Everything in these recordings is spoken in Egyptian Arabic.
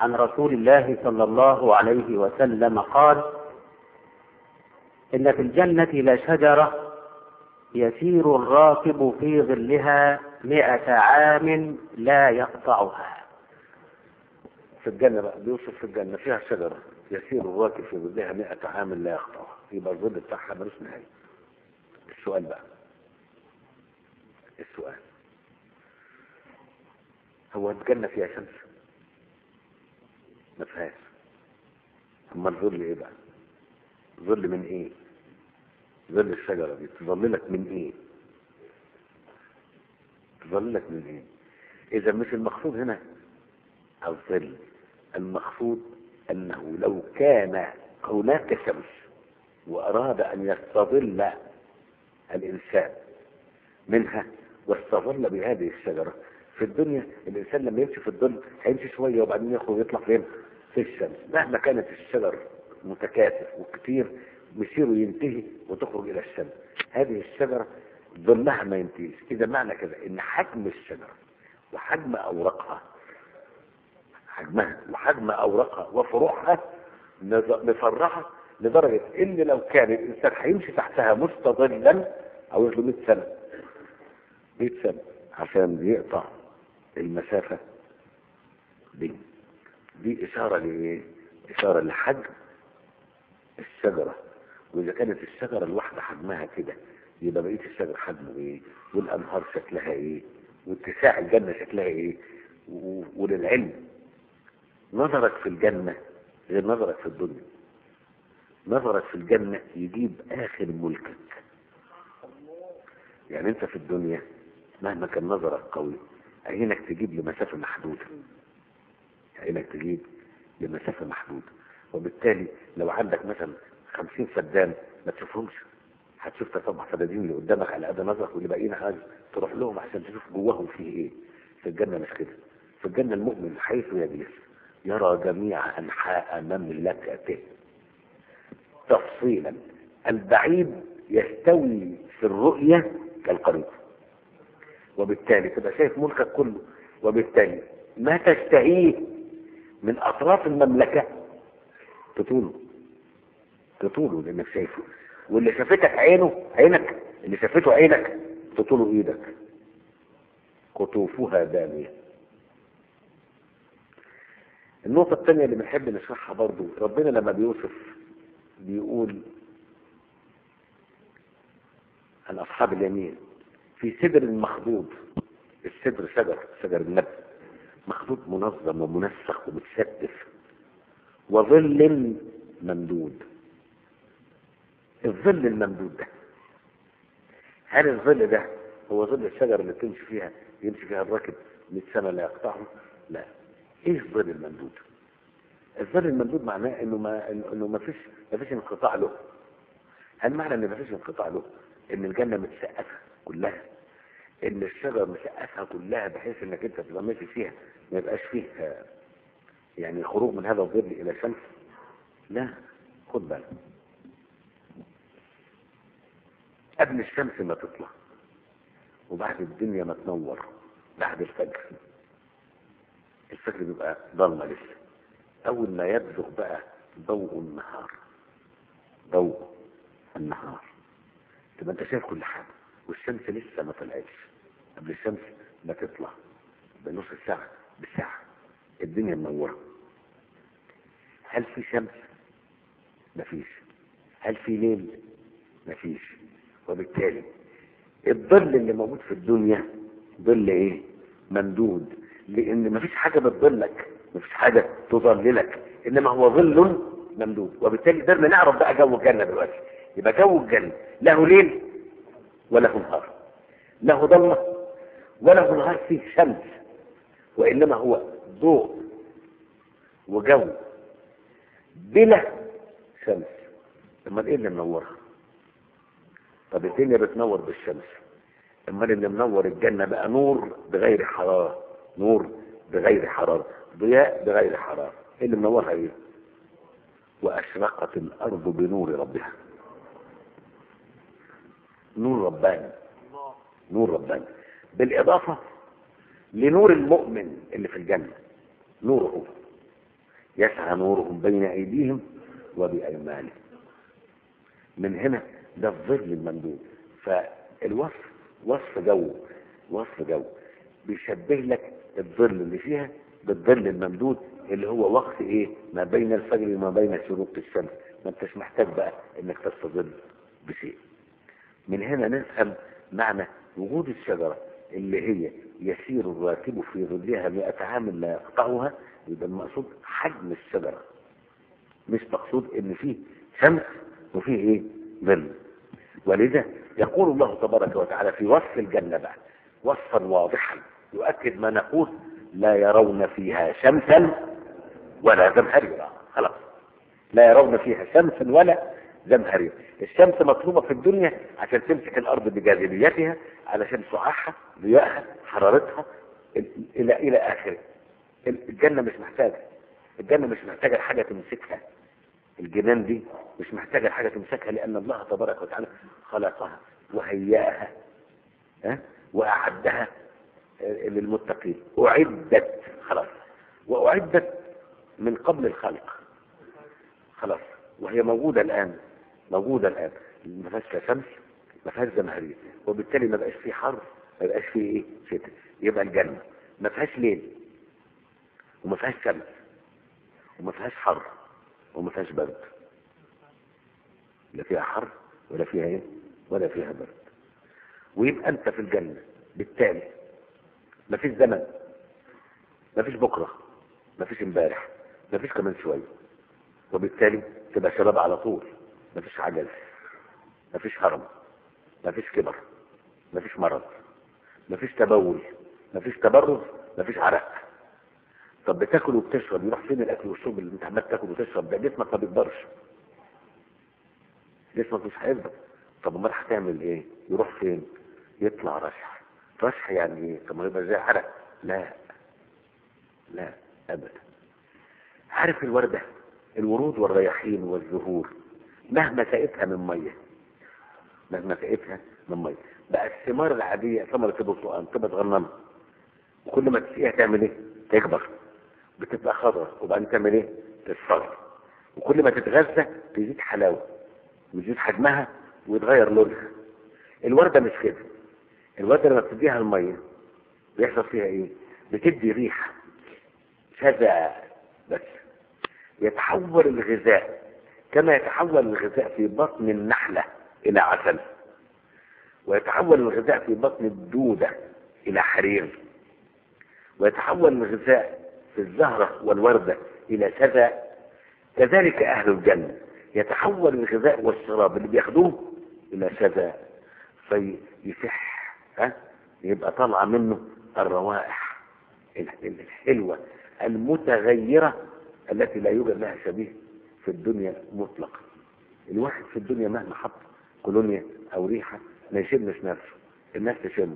عن رسول الله صلى الله عليه وسلم قال إن في الجنة لشجرة يسير الراكب في ظلها مئة عام لا يقطعها في الجنة بقى بيوصف في الجنة فيها شجرة يسير الراكب في ظلها 100 عام لا يقطعها يبقى الظل بتاعها ملوش نهاية السؤال بقى السؤال هو الجنة فيها شمس ما فيهاش اما الظل ايه بقى ظل من ايه ظل الشجرة دي تظللك من ايه تظللك من ايه اذا مش المقصود هنا الظل المقصود انه لو كان هناك شمس واراد ان يستظل الانسان منها واستظل بهذه الشجرة في الدنيا الانسان لما يمشي في الظل هيمشي شوية وبعدين يخرج يطلع فين في الشمس مهما كانت الشجر متكاثف وكتير مسيره ينتهي وتخرج الى الشمس هذه الشجرة ظلها ما ينتهيش اذا معنى كذا ان حجم الشجرة وحجم اوراقها حجمها وحجم اوراقها وفروعها نز- نفرحها لدرجة ان لو كان الانسان هيمشي تحتها مستظلا او له 100 سنة 100 سنة عشان يقطع المسافة دي دي اشارة لايه اشارة لحجم الشجرة واذا كانت الشجرة الواحدة حجمها كده يبقى بقية الشجر حجمه ايه والانهار شكلها ايه واتساع الجنة شكلها ايه و- وللعلم نظرك في الجنة غير نظرك في الدنيا نظرك في الجنة يجيب آخر ملكك يعني انت في الدنيا مهما كان نظرك قوي عينك تجيب لمسافة محدودة عينك تجيب لمسافة محدودة وبالتالي لو عندك مثلا خمسين فدان ما تشوفهمش هتشوف تسبع فدادين اللي قدامك على قد نظرك واللي باقيين حاجة تروح لهم عشان تشوف جواهم فيه ايه في الجنة مش كده في الجنة المؤمن حيث يجلس يرى جميع أنحاء مملكته تفصيلا البعيد يستوي في الرؤية كالقريب وبالتالي تبقى شايف ملكك كله وبالتالي ما تشتهيه من أطراف المملكة تطوله تطوله لأنك شايفه واللي شافتك عينه عينك اللي شافته عينك تطوله ايدك قطوفها دانية النقطة الثانية اللي بنحب نشرحها برضو ربنا لما بيوصف بيقول عن أصحاب اليمين في سدر مخضوض السدر شجر شجر النبت مخضوض منظم ومنسق ومتستف وظل ممدود الظل الممدود ده هل الظل ده هو ظل الشجر اللي تمشي فيها يمشي فيها الراكب 100 سنة لا يقطعه لا ايه الظل الممدود الظل الممدود معناه انه ما انه ما فيش ما فيش انقطاع له هل معنى ان ما فيش انقطاع له ان الجنة متسقفة كلها ان الشجر مسقفها كلها بحيث انك انت تبقى ماشي فيها ما يبقاش فيه آه، يعني خروج من هذا الظل الى الشمس لا خد بالك قبل الشمس ما تطلع وبعد الدنيا ما تنور بعد الفجر الفجر بيبقى ضلمة لسه أول ما يبزغ بقى ضوء النهار ضوء النهار تبقى أنت شايف كل حاجة والشمس لسه ما طلعتش قبل الشمس ما تطلع بنص ساعة بساعة الدنيا منورة هل في شمس؟ مفيش هل في ليل؟ مفيش وبالتالي الظل اللي موجود في الدنيا ظل ايه ممدود لان مفيش حاجة بتظلك مفيش حاجة تظللك انما هو ظل ممدود وبالتالي قدرنا نعرف بقى جو الجنة دلوقتي يبقى جو الجنة له ليل وله نهار له ضلمة وله نهار فيه شمس وانما هو ضوء وجو بلا شمس امال ايه اللي منورها طب الدنيا بتنور بالشمس امال اللي منور الجنة بقى نور بغير حرارة نور بغير حرارة ضياء بغير حرارة ايه اللي منورها ايه واشرقت الارض بنور ربها نور رباني نور رباني بالاضافة لنور المؤمن اللي في الجنة نوره يسعى نورهم بين أيديهم وبأيمانهم من هنا ده الظل الممدود فالوصف وصف جو وصف جو بيشبه لك الظل اللي فيها بالظل الممدود اللي هو وقت ايه ما بين الفجر وما بين شروق الشمس ما انتش محتاج بقى انك تستظل بشيء من هنا نفهم معنى وجود الشجرة اللي هي يسير الراكب في ظلها مئة عام لا يقطعها يبقى المقصود حجم الشجرة مش مقصود ان فيه شمس وفيه ايه ظل ولذا يقول الله تبارك وتعالى في وصف الجنة بعد وصفا واضحا يؤكد ما نقول لا يرون فيها شمسا ولا زمهريرا خلاص لا يرون فيها شمسا ولا زمهريرا الشمس مطلوبة في الدنيا عشان تمسك الأرض بجاذبيتها علشان سعاحها ضيائها حرارتها إلى إلى آخره الجنة مش محتاجة الجنة مش محتاجة حاجة تمسكها الجنان دي مش محتاجة حاجة تمسكها لأن الله تبارك وتعالى خلقها وهيأها ها وأعدها للمتقين أعدت خلاص وأعدت من قبل الخلق خلاص وهي موجودة الآن موجودة الآن ما فيهاش لا شمس ما فيهاش زمهرير وبالتالي ما بقاش فيه حر ما بقاش فيه ايه شتاء يبقى الجنة ما فيهاش ليل وما فيهاش شمس وما فيهاش حر وما فيهاش برد لا فيها حر ولا فيها ايه ولا فيها برد ويبقى انت في الجنة بالتالي ما فيش زمن ما فيش بكرة ما فيش امبارح ما فيش كمان شوية وبالتالي تبقى شباب على طول ما فيش عجز ما فيش هرم ما فيش كبر ما فيش مرض ما فيش تبول ما فيش تبرز ما فيش عرق طب بتاكل وبتشرب يروح فين الاكل والشرب اللي انت عمال تاكل وتشرب ده جسمك ما بيكبرش جسمك مش هيكبر طب امال هتعمل ايه يروح فين يطلع رشح رشح يعني ايه طب ما يبقى زي عرق لا لا ابدا عارف الورده الورود والرياحين والزهور مهما سقيتها من ميه مهما سقيتها من ميه بقى الثمار العاديه ثمره البرتقال تبقى صغننه وكل ما تسقيها تعمل ايه تكبر بتبقى خضراء وبعدين تعمل ايه تصفر وكل ما تتغذى تزيد حلاوه ويزيد حجمها ويتغير لونها الورده مش كده الورده لما بتديها الميه بيحصل فيها ايه بتدي ريحه شذا بس يتحول الغذاء كما يتحول الغذاء في بطن النحلة إلى عسل ويتحول الغذاء في بطن الدودة إلى حرير ويتحول الغذاء في الزهرة والوردة إلى شذا كذلك أهل الجنة يتحول الغذاء والشراب اللي بياخدوه إلى شذا فيفح ها يبقى طالعة منه الروائح الحلوة المتغيرة التي لا يوجد لها شبيه في الدنيا مطلقا الواحد في الدنيا مهما حط كولونيا او ريحة ما يشمش نفسه الناس تشمه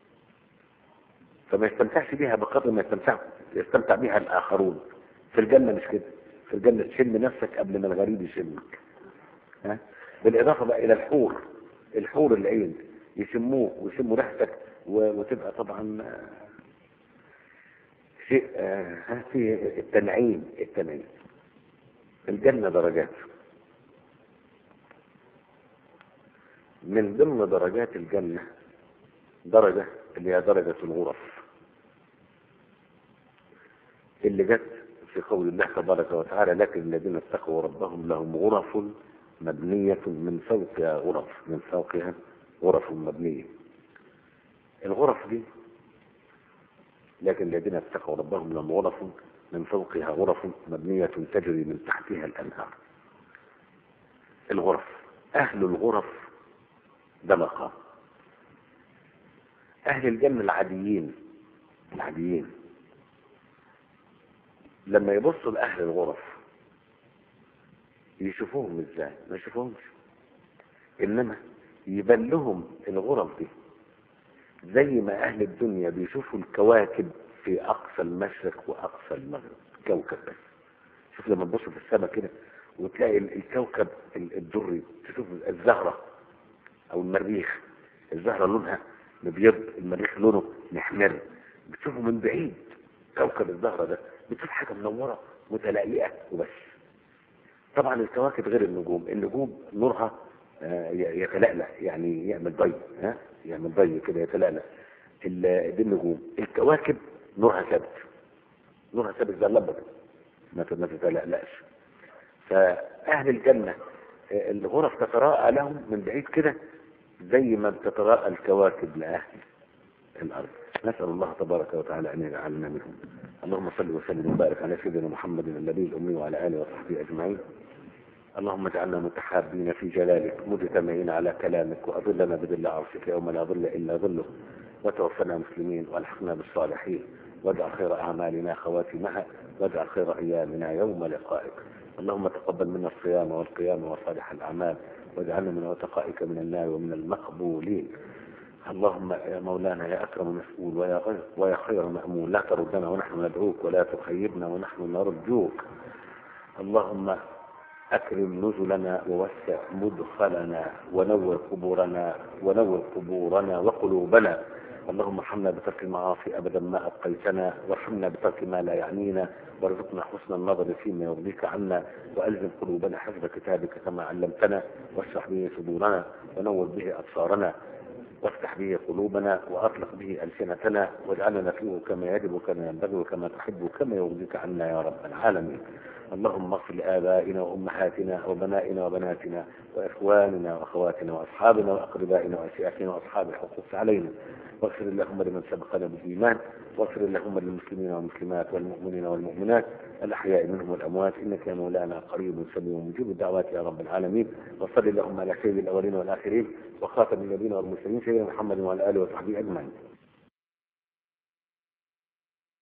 فما يستمتعش بيها بقدر ما يستمتع يستمتع بيها الاخرون في الجنة مش كده في الجنة تشم نفسك قبل ما الغريب يشمك ها بالاضافة بقى الى الحور الحور العين يشموه ويشموا ريحتك وتبقى طبعا شيء آه في التنعيم التنعيم الجنة درجات من ضمن درجات الجنة درجة اللي هي درجة الغرف اللي جت في قول الله تبارك وتعالى لكن الذين اتقوا ربهم لهم غرف مبنية من فوقها غرف من فوقها غرف مبنية الغرف دي لكن الذين اتقوا ربهم لهم غرف من فوقها غرف مبنية تجري من تحتها الأنهار الغرف أهل الغرف ده مقام أهل الجنة العاديين العاديين لما يبصوا لأهل الغرف يشوفوهم ازاي ما يشوفوهمش انما يبان لهم الغرف دي زي ما اهل الدنيا بيشوفوا الكواكب في اقصى المشرق واقصى المغرب كوكب بس شوف لما تبص في السماء كده وتلاقي الكوكب الدري تشوف الزهرة او المريخ الزهرة لونها مبيض المريخ لونه محمر بتشوفه من بعيد كوكب الزهرة ده بتشوف حاجة منورة متلألئة وبس طبعا الكواكب غير النجوم النجوم نورها آه، ي- يتلألأ يعني يعمل ضي ها يعمل ضي كده يتلألأ ال- دي النجوم الكواكب نورها ثابت نورها ثابت زي اللمبة كده. ما ت- ما تتلألأش فأهل الجنة آه، الغرف تتراءى لهم من بعيد كده زي ما بتتراءى الكواكب لأهل الأرض نسأل الله تبارك وتعالى أن يجعلنا منهم اللهم صل وسلم وبارك على سيدنا محمد النبي الأمي وعلى آله وصحبه أجمعين اللهم اجعلنا متحابين في جلالك مجتمعين على كلامك وأظلنا بظل عرشك يوم لا ظل إلا ظلك وتوفنا مسلمين والحقنا بالصالحين واجعل خير أعمالنا خواتمها واجعل خير أيامنا يوم لقائك اللهم تقبل منا الصيام والقيام وصالح الأعمال واجعلنا من عتقائك من النار ومن المقبولين اللهم يا مولانا يا أكرم مسؤول ويا غير ويا خير مأمون لا تردنا ونحن ندعوك ولا تخيبنا ونحن نرجوك اللهم أكرم نزلنا ووسع مدخلنا ونور قبورنا ونور قبورنا وقلوبنا اللهم ارحمنا بترك المعاصي أبدا ما أبقيتنا وارحمنا بترك ما لا يعنينا وارزقنا حسن النظر فيما يرضيك عنا وألزم قلوبنا حفظ كتابك كما علمتنا واشرح به صدورنا ونور به أبصارنا وافتح به قلوبنا وأطلق به ألسنتنا واجعلنا نتلوه كما يجب وكما ينبغي وكما تحب وكما يرضيك عنا يا رب العالمين اللهم اغفر لآبائنا وأمهاتنا وبنائنا وبناتنا وإخواننا وأخواتنا وأصحابنا وأقربائنا وأشياخنا وأصحاب الحقوق علينا واغفر اللهم لمن سبقنا بالإيمان واغفر اللهم للمسلمين والمسلمات والمؤمنين والمؤمنات الأحياء منهم والأموات إنك يا مولانا قريب سميع مجيب الدعوات يا رب العالمين وصل اللهم على سيد الأولين والآخرين وخاتم النبيين والمرسلين سيدنا محمد وعلى آله وصحبه أجمعين